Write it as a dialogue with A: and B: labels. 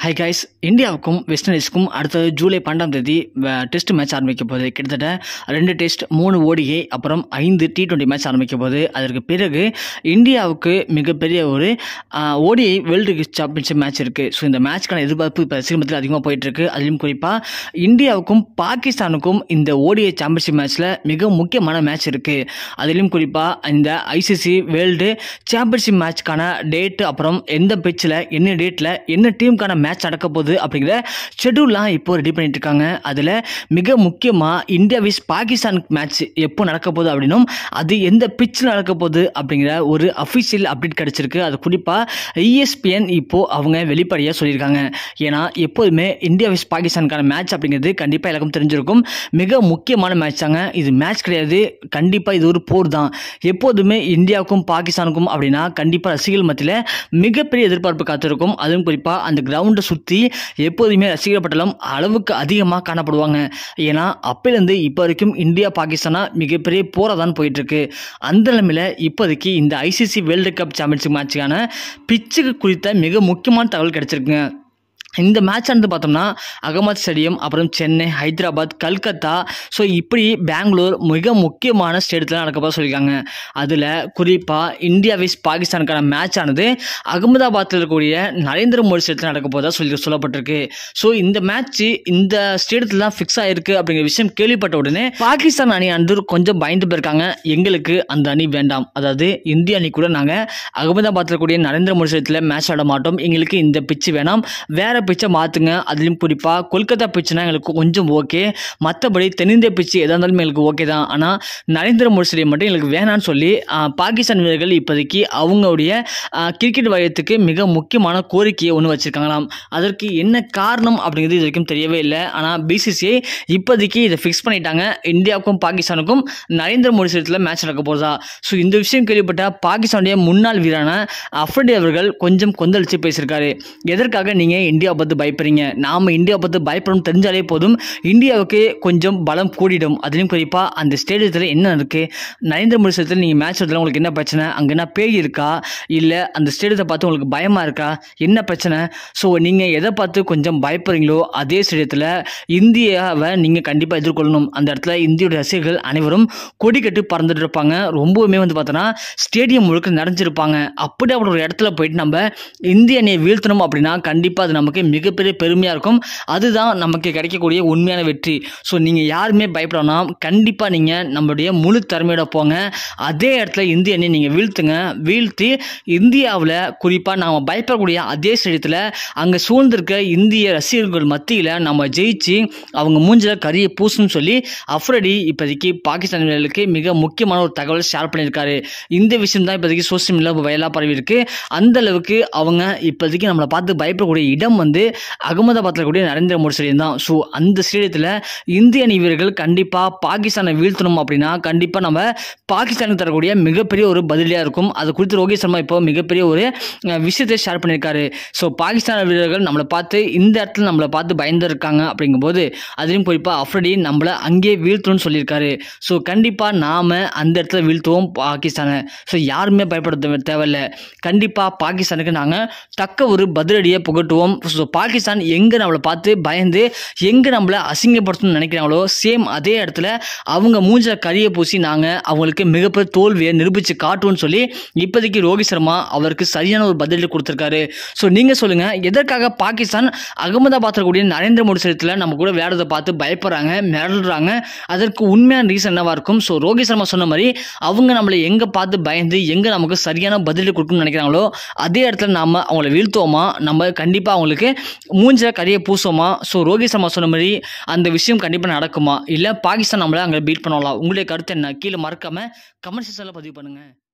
A: high guys இந்தியாவுக்கும் west இண்டீஸ்க்கும் அடுத்தது ஜூலை பன்னெண்டாம் தேதி டெஸ்ட் மேட்ச் ஆரம்பிக்க போகுது கிட்டத்தட்ட ரெண்டு டெஸ்ட் மூணு ஓடிஐ அப்புறம் ஐந்து டி டுவெண்ட்டி மேட்ச் ஆரம்பிக்க போகுது அதற்கு பிறகு இந்தியாவுக்கு மிகப்பெரிய ஒரு ஓடிஐ வேர்ல்டு சாம்பியன்ஷிப் மேட்ச் இருக்குது ஸோ இந்த மேட்ச்க்கான எதிர்பார்ப்பு இப்போ ரசிகமத்தில் அதிகமாக போயிட்டுருக்கு அதிலும் குறிப்பாக இந்தியாவுக்கும் பாகிஸ்தானுக்கும் இந்த ஓடிஐ சாம்பியன்ஷிப் மேட்ச்சில் மிக முக்கியமான மேட்ச் இருக்குது அதிலும் குறிப்பாக இந்த ஐசிசி வேர்ல்டு சாம்பியன்ஷிப் மேட்ச்க்கான டேட்டு அப்புறம் எந்த பிச்சில் என்ன டேட்டில் என்ன டீமுக்கான மேட்ச் நடக்க போகுது அப்படிங்கிற ஷெடியூல்லாம் இப்போ ரெடி பண்ணிட்டு இருக்காங்க அதில் மிக முக்கியமாக இந்தியா விஸ் பாகிஸ்தான் மேட்ச் எப்போ நடக்க போகுது அப்படின்னும் அது எந்த பிச்சில் நடக்க போகுது அப்படிங்கிற ஒரு அஃபிஷியல் அப்டேட் கிடச்சிருக்கு அது குறிப்பாக இஎஸ்பிஎன் இப்போ அவங்க வெளிப்படையாக சொல்லியிருக்காங்க ஏன்னா எப்போதுமே இந்தியா விஸ் பாகிஸ்தானுக்கான மேட்ச் அப்படிங்கிறது கண்டிப்பாக எல்லாருக்கும் தெரிஞ்சிருக்கும் மிக முக்கியமான மேட்ச் தாங்க இது மேட்ச் கிடையாது கண்டிப்பாக இது ஒரு போர் தான் எப்போதுமே இந்தியாவுக்கும் பாகிஸ்தானுக்கும் அப்படின்னா கண்டிப்பாக ரசிகர்கள் மத்தியில் மிகப்பெரிய எதிர்பார்ப்பு காத்திருக்கும் அதுவும் குறிப்பாக அந்த கிரவுண்டை சுற்றி எப்போதுமே ரசிகர் பட்டலம் அளவுக்கு அதிகமாக காணப்படுவாங்க ஏன்னா அப்போலேருந்து இப்போ வரைக்கும் இந்தியா பாகிஸ்தானா மிகப்பெரிய போராக தான் போயிட்டுருக்கு அந்த நிலைமையில் இப்போதைக்கு இந்த ஐசிசி வேர்ல்டு கப் சாம்பியன்ஷிப் மேட்சுக்கான பிச்சுக்கு குறித்த மிக முக்கியமான தகவல் கிடச்சிருக்குங்க இந்த மேட்ச் வந்து பார்த்தோம்னா அகமது ஸ்டேடியம் அப்புறம் சென்னை ஹைதராபாத் கல்கத்தா ஸோ இப்படி பெங்களூர் மிக முக்கியமான ஸ்டேடியத்தில் நடக்க போக சொல்லியிருக்காங்க அதில் குறிப்பாக இந்தியா விஸ் பாகிஸ்தானுக்கான மேட்ச் ஆனது அகமதாபாத்தில் இருக்கக்கூடிய நரேந்திர மோடி ஸ்டேடியத்தில் நடக்க போதா சொல்லி சொல்லப்பட்டிருக்கு ஸோ இந்த மேட்ச் இந்த ஸ்டேடியத்தில் தான் ஃபிக்ஸ் ஆயிருக்கு அப்படிங்கிற விஷயம் கேள்விப்பட்ட உடனே பாகிஸ்தான் அணி அன்று கொஞ்சம் பயந்து போயிருக்காங்க எங்களுக்கு அந்த அணி வேண்டாம் அதாவது இந்திய அணி கூட நாங்கள் அகமதாபாத்தில் இருக்கக்கூடிய நரேந்திர மோடி ஸ்டேடியத்தில் மேட்ச் ஆட மாட்டோம் எங்களுக்கு இந்த பிச்சு வேணாம் வேற பிச்சை மாற்றுங்க அதுலேயும் குறிப்பாக கொல்கத்தா பிச்சுனா எங்களுக்கு கொஞ்சம் ஓகே மற்றபடி தென்னிந்திய பிச்சு எதாக இருந்தாலும் எங்களுக்கு ஓகே தான் ஆனால் நரேந்திர மோடி ஸ்டேடியம் மட்டும் எங்களுக்கு வேணாம்னு சொல்லி ஆஹ், பாகிஸ்தான் வீரர்கள் இப்போதைக்கு அவங்களுடைய ஆஹ், கிரிக்கெட் வயத்துக்கு மிக முக்கியமான கோரிக்கையை ஒன்று வச்சுருக்காங்களாம் அதற்கு என்ன காரணம் அப்படிங்கிறது இது வரைக்கும் தெரியவே இல்லை ஆனால் பிசிசிஐ இப்போதைக்கு இதை ஃபிக்ஸ் பண்ணிட்டாங்க இந்தியாவுக்கும் பாகிஸ்தானுக்கும் நரேந்திர மோடி ஸ்டேடியத்தில் மேட்ச் நடக்க போகிறதா ஸோ இந்த விஷயம் கேள்விப்பட்ட பாகிஸ்தானுடைய முன்னாள் வீரான அஃப்ரடி அவர்கள் கொஞ்சம் கொந்தளிச்சு பேசியிருக்காரு எதற்காக நீங்கள் இந்தியா பற்றி பயப்படுறீங்க நாம் இந்தியா பற்றி பயப்படணும் தெரிஞ்சாலே போதும் இந்தியாவுக்கு கொஞ்சம் பலம் கூடிடும் அதுலேயும் குறிப்பாக அந்த ஸ்டேடியத்தில் என்ன இருக்குது நரேந்திர மோடி ஸ்டேடியத்தில் நீங்கள் மேட்ச் எடுத்தால் உங்களுக்கு என்ன பிரச்சனை அங்கே என்ன பேய் இருக்கா இல்லை அந்த ஸ்டேடியத்தை பார்த்து உங்களுக்கு பயமாக இருக்கா என்ன பிரச்சனை ஸோ நீங்கள் எதை பார்த்து கொஞ்சம் பயப்படுறீங்களோ அதே ஸ்டேடியத்தில் இந்தியாவை நீங்கள் கண்டிப்பாக எதிர்கொள்ளணும் அந்த இடத்துல இந்தியோட ரசிகர்கள் அனைவரும் கொடி கட்டு பறந்துட்டு இருப்பாங்க ரொம்பவுமே வந்து பார்த்தோன்னா ஸ்டேடியம் முழுக்க நிறைஞ்சிருப்பாங்க அப்படி அப்படி ஒரு இடத்துல போயிட்டு நம்ம இந்திய அணியை வீழ்த்தணும் அப்படின்னா கண்டிப்பாக அது நமக்கு மிகப்பெரிய பெருமையாக இருக்கும் அதுதான் நமக்கு கிடைக்கக்கூடிய உண்மையான வெற்றி ஸோ நீங்கள் யாருமே பயப்படணும் கண்டிப்பாக நீங்கள் நம்மளுடைய முழு திறமையோட போங்க அதே இடத்துல இந்திய அணியை நீங்கள் வீழ்த்துங்க வீழ்த்தி இந்தியாவில் குறிப்பாக நாம் பயப்படக்கூடிய அதே ஸ்டேடியத்தில் அங்கே சூழ்ந்திருக்க இந்திய ரசிகர்கள் மத்தியில் நம்ம ஜெயிச்சு அவங்க மூஞ்சில் கரியை பூசணும்னு சொல்லி அஃப்ரடி இப்போதைக்கு பாகிஸ்தான் வீரர்களுக்கு மிக முக்கியமான ஒரு தகவல் ஷேர் பண்ணியிருக்காரு இந்த விஷயம் தான் இப்போதைக்கு சோசியல் மீடியாவில் வயலாக பரவி இருக்கு அந்த அளவுக்கு அவங்க இப்போதைக்கு நம்மளை பார்த்து பயப்படக்கூடிய இடம் வந்து அகமதாபாத்தில் கூடிய நரேந்திர மோடி ஸ்டேடியம் தான் ஸோ அந்த ஸ்டேடியத்தில் இந்திய அணி வீரர்கள் கண்டிப்பாக பாகிஸ்தானை வீழ்த்தணும் அப்படின்னா கண்டிப்பாக நம்ம பாகிஸ்தானுக்கு தரக்கூடிய மிகப்பெரிய ஒரு பதிலியாக இருக்கும் அது குறித்து ரோஹித் சர்மா இப்போ மிகப்பெரிய ஒரு அஹ், விஷயத்தை ஷேர் பண்ணியிருக்காரு ஸோ பாகிஸ்தான் வீரர்கள் நம்மளை பார்த்து இந்த இடத்துல நம்மளை பார்த்து பயந்து இருக்காங்க அப்படிங்கும்போது அதுலேயும் குறிப்பாக அஃப்ரடி நம்மளை அங்கேயே வீழ்த்தணும்னு சொல்லியிருக்காரு ஸோ கண்டிப்பாக நாம் அந்த இடத்துல வீழ்த்துவோம் பாகிஸ்தானை ஸோ யாருமே பயப்பட தேவை- தேவையில்ல கண்டிப்பாக பாகிஸ்தானுக்கு நாங்கள் தக்க ஒரு பதிலடியை புகட்டுவோம் ஸோ பாகிஸ்தான் எங்கே நம்மளை பார்த்து பயந்து எங்கே நம்மளை அசிங்கப்படுத்தணும்னு நினைக்கிறாங்களோ சேம் அதே இடத்துல அவங்க மூஞ்ச கரியை பூசி நாங்கள் அவங்களுக்கு மிகப்பெரிய தோல்வியை நிரூபித்து காட்டுவோம்னு சொல்லி இப்போதைக்கு ரோஹித் சர்மா அவருக்கு சரியான ஒரு பதிலடி கொடுத்துருக்காரு ஸோ நீங்கள் சொல்லுங்கள் எதற்காக பாகிஸ்தான் அகமதாபாத்தில் கூடிய நரேந்திர மோடி ஸ்டேடியத்தில் நம்ம கூட விளையாடுறதை பார்த்து பயப்படுறாங்க மிரள்றாங்க அதற்கு உண்மையான ரீசன் என்னவா இருக்கும் ஸோ ரோஹித் சர்மா சொன்ன மாதிரி அவங்க நம்மளை எங்கே பார்த்து பயந்து எங்கே நமக்கு சரியான பதிலடி கொடுக்கணும்னு நினைக்கிறாங்களோ அதே இடத்துல நாம் அவங்கள வீழ்த்துவோமா நம்ம கண்டிப்பாக அவங்களுக்கு மூஞ்ச கரியை பூசுவோமா ஸோ ரோஹித் சர்மா சொன்ன மாதிரி அந்த விஷயம் கண்டிப்பாக நடக்குமா இல்லை பாகிஸ்தான் நம்மளை அங்கே பீட் பண்ணலாம் உங்களுடைய கருத்து என்ன கீழே மறக்காமல் கமெண்ட் செக்ஷனில் பதிவு பண்ணுங்கள்